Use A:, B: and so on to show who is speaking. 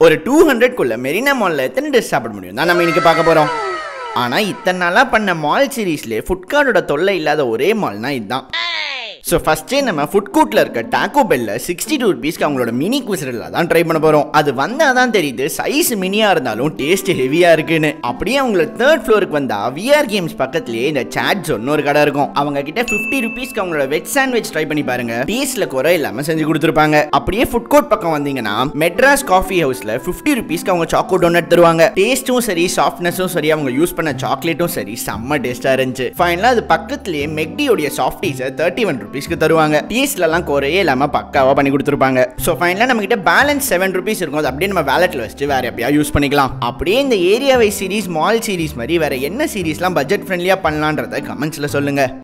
A: ஒரு டூ ஹண்ட்ரட்குள்ள மெரினா மாலில் எத்தனை ட்ரெஸ் சாப்பிட முடியும் தான் நம்ம இன்னைக்கு பார்க்க போகிறோம் ஆனால் இத்தனை நாளாக பண்ண மால் சீரீஸ்லேயே ஃபுட்கார்டோட தொல்லை இல்லாத ஒரே மால்னா இதுதான் ஸோ ஃபஸ்ட்டே நம்ம ஃபுட் கோர்ட்டில் இருக்க டாக்கோ பெல்ல சிக்ஸ்டி டூ ருபீஸ்க்கு அவங்களோட மினி குவிசரில் தான் ட்ரை பண்ண போகிறோம் அது வந்தால் தான் தெரியுது சைஸ் மினியாக இருந்தாலும் டேஸ்ட் ஹெவியாக இருக்குன்னு அப்படியே அவங்களோட தேர்ட் ஃப்ளோருக்கு வந்தால் விஆர் கேம்ஸ் பக்கத்துலேயே இந்த சாட் ஜோன் ஒரு கடை இருக்கும் அவங்க கிட்ட ஃபிஃப்டி ருபீஸ்க்கு அவங்களோட வெஜ் சாண்ட்விச் ட்ரை பண்ணி பாருங்க டேஸ்ட்ல குறை இல்லாமல் செஞ்சு கொடுத்துருப்பாங்க அப்படியே ஃபுட் கோர்ட் பக்கம் வந்தீங்கன்னா மெட்ராஸ் காஃபி ஹவுஸில் ஃபிஃப்டி ருபீஸ்க்கு அவங்க சாக்கோ டோனட் தருவாங்க டேஸ்ட்டும் சரி சாஃப்ட்னஸும் சரி அவங்க யூஸ் பண்ண சாக்லேட்டும் சரி செம்ம டேஸ்ட்டாக இருந்துச்சு ஃபைனலாக அது பக்கத்துலேயே மெக்டியோடைய சாஃப்டீஸை தேர்ட்டி ஒன் ருபீஸ்க்கு தருவாங்க டேஸ்ட்லலாம் குறையே இல்லாமல் பக்காவாக பண்ணி கொடுத்துருப்பாங்க ஸோ ஃபைனலாக நம்ம கிட்ட பேலன்ஸ் செவன் ருபீஸ் இருக்கும் அது அப்படியே நம்ம வேலெட்டில் வச்சுட்டு வேற எப்பயா யூஸ் பண்ணிக்கலாம் அப்படியே இந்த area wise series mall series மாதிரி வேற என்ன சீரிஸ்லாம் பட்ஜெட் ஃப்ரெண்ட்லியாக பண்ணலான்றத கமெண்ட்ஸில் சொல்லுங்க